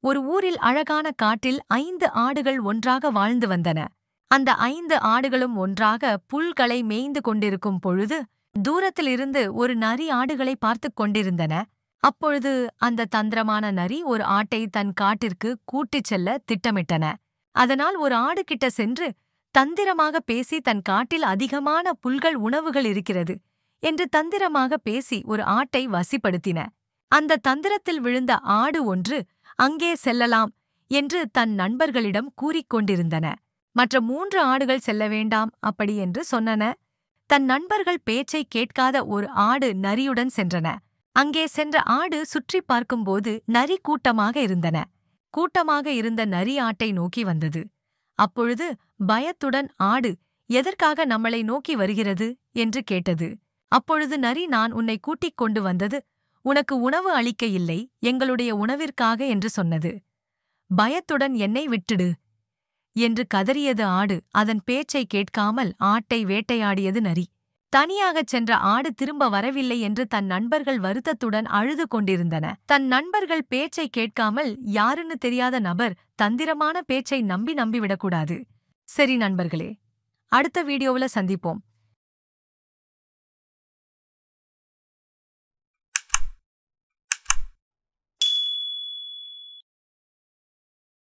ஒரு ஊரில் அழகான காட்டில் ஐந்து ஆடுகள் ஒன்றாக வாழ்ந்து வந்தன அந்த ஐந்து ஆடுகளும் ஒன்றாக புல்களை மேய்ந்து கொண்டிருக்கும் பொழுது தூரத்திலிருந்து ஒரு நரி ஆடுகளை பார்த்துக் கொண்டிருந்தன அப்பொழுது அந்த தந்திரமான நரி ஒரு ஆட்டை தன் காட்டிற்கு கூட்டிச் செல்ல திட்டமிட்டன அதனால் ஒரு ஆடு கிட்ட சென்று தந்திரமாக பேசி தன் காட்டில் அதிகமான புல்கள் உணவுகள் இருக்கிறது என்று தந்திரமாக பேசி ஒரு ஆட்டை வசிப்படுத்தின அந்த தந்திரத்தில் விழுந்த ஆடு ஒன்று அங்கே செல்லலாம் என்று தன் நண்பர்களிடம் கூறிக் கொண்டிருந்தன மற்ற மூன்று ஆடுகள் செல்ல வேண்டாம் அப்படி என்று சொன்னன தன் நண்பர்கள் பேச்சை கேட்காத ஒரு ஆடு நரியுடன் சென்றன அங்கே சென்ற ஆடு சுற்றி பார்க்கும்போது நரி கூட்டமாக இருந்தன கூட்டமாக இருந்த நரி ஆட்டை நோக்கி வந்தது அப்பொழுது பயத்துடன் ஆடு எதற்காக நம்மளை நோக்கி வருகிறது என்று கேட்டது அப்பொழுது நரி நான் உன்னை கூட்டிக் கொண்டு வந்தது உனக்கு உணவு அளிக்க இல்லை எங்களுடைய உணவிற்காக என்று சொன்னது பயத்துடன் என்னை விட்டுடு என்று கதறியது ஆடு அதன் பேச்சை கேட்காமல் ஆட்டை வேட்டையாடியது நரி தனியாகச் சென்ற ஆடு திரும்ப வரவில்லை என்று தன் நண்பர்கள் வருத்தத்துடன் அழுது கொண்டிருந்தன தன் நண்பர்கள் பேச்சை கேட்காமல் யாருன்னு தெரியாத நபர் தந்திரமான பேச்சை நம்பி நம்பிவிடக்கூடாது சரி நண்பர்களே அடுத்த வீடியோவுல சந்திப்போம்